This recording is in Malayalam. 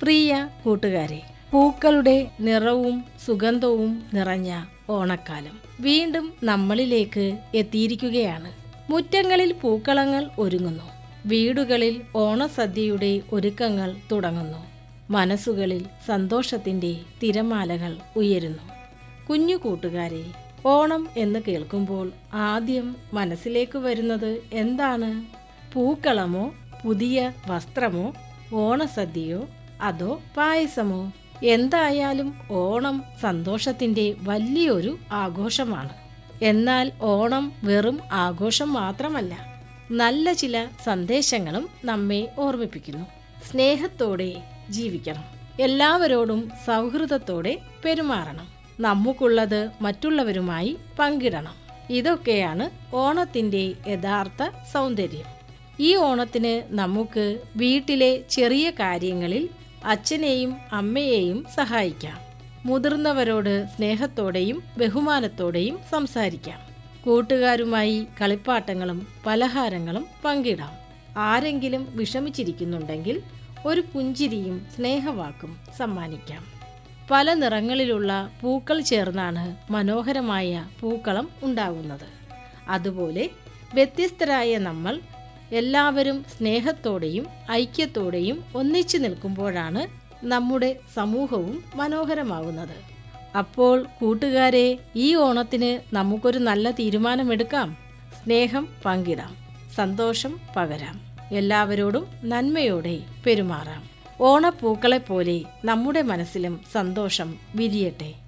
പ്രിയ കൂട്ടുകാരെ പൂക്കളുടെ നിറവും സുഗന്ധവും നിറഞ്ഞ ഓണക്കാലം വീണ്ടും നമ്മളിലേക്ക് എത്തിയിരിക്കുകയാണ് മുറ്റങ്ങളിൽ പൂക്കളങ്ങൾ ഒരുങ്ങുന്നു വീടുകളിൽ ഓണസദ്യയുടെ ഒരുക്കങ്ങൾ തുടങ്ങുന്നു മനസ്സുകളിൽ സന്തോഷത്തിന്റെ തിരമാലകൾ ഉയരുന്നു കുഞ്ഞു കൂട്ടുകാരെ ഓണം എന്ന് കേൾക്കുമ്പോൾ ആദ്യം മനസ്സിലേക്ക് വരുന്നത് എന്താണ് പൂക്കളമോ പുതിയ വസ്ത്രമോ ഓണസദ്യയോ അതോ പായസമോ എന്തായാലും ഓണം സന്തോഷത്തിന്റെ വലിയൊരു ആഘോഷമാണ് എന്നാൽ ഓണം വെറും ആഘോഷം മാത്രമല്ല നല്ല ചില സന്ദേശങ്ങളും നമ്മെ ഓർമ്മിപ്പിക്കുന്നു സ്നേഹത്തോടെ ജീവിക്കണം എല്ലാവരോടും സൗഹൃദത്തോടെ പെരുമാറണം നമുക്കുള്ളത് മറ്റുള്ളവരുമായി പങ്കിടണം ഇതൊക്കെയാണ് ഓണത്തിന്റെ യഥാർത്ഥ സൗന്ദര്യം ഈ ഓണത്തിന് നമുക്ക് വീട്ടിലെ ചെറിയ കാര്യങ്ങളിൽ അച്ഛനെയും അമ്മയെയും സഹായിക്കാം മുതിർന്നവരോട് സ്നേഹത്തോടെയും ബഹുമാനത്തോടെയും സംസാരിക്കാം കൂട്ടുകാരുമായി കളിപ്പാട്ടങ്ങളും പലഹാരങ്ങളും പങ്കിടാം ആരെങ്കിലും വിഷമിച്ചിരിക്കുന്നുണ്ടെങ്കിൽ ഒരു പുഞ്ചിരിയും സ്നേഹവാക്കും സമ്മാനിക്കാം പല നിറങ്ങളിലുള്ള പൂക്കൾ ചേർന്നാണ് മനോഹരമായ പൂക്കളം ഉണ്ടാകുന്നത് അതുപോലെ വ്യത്യസ്തരായ നമ്മൾ എല്ലാവരും സ്നേഹത്തോടെയും ഐക്യത്തോടെയും ഒന്നിച്ചു നിൽക്കുമ്പോഴാണ് നമ്മുടെ സമൂഹവും മനോഹരമാകുന്നത് അപ്പോൾ കൂട്ടുകാരെ ഈ ഓണത്തിന് നമുക്കൊരു നല്ല തീരുമാനമെടുക്കാം സ്നേഹം പങ്കിടാം സന്തോഷം പകരാം എല്ലാവരോടും നന്മയോടെ പെരുമാറാം ഓണപ്പൂക്കളെപ്പോലെ നമ്മുടെ മനസ്സിലും സന്തോഷം വിരിയട്ടെ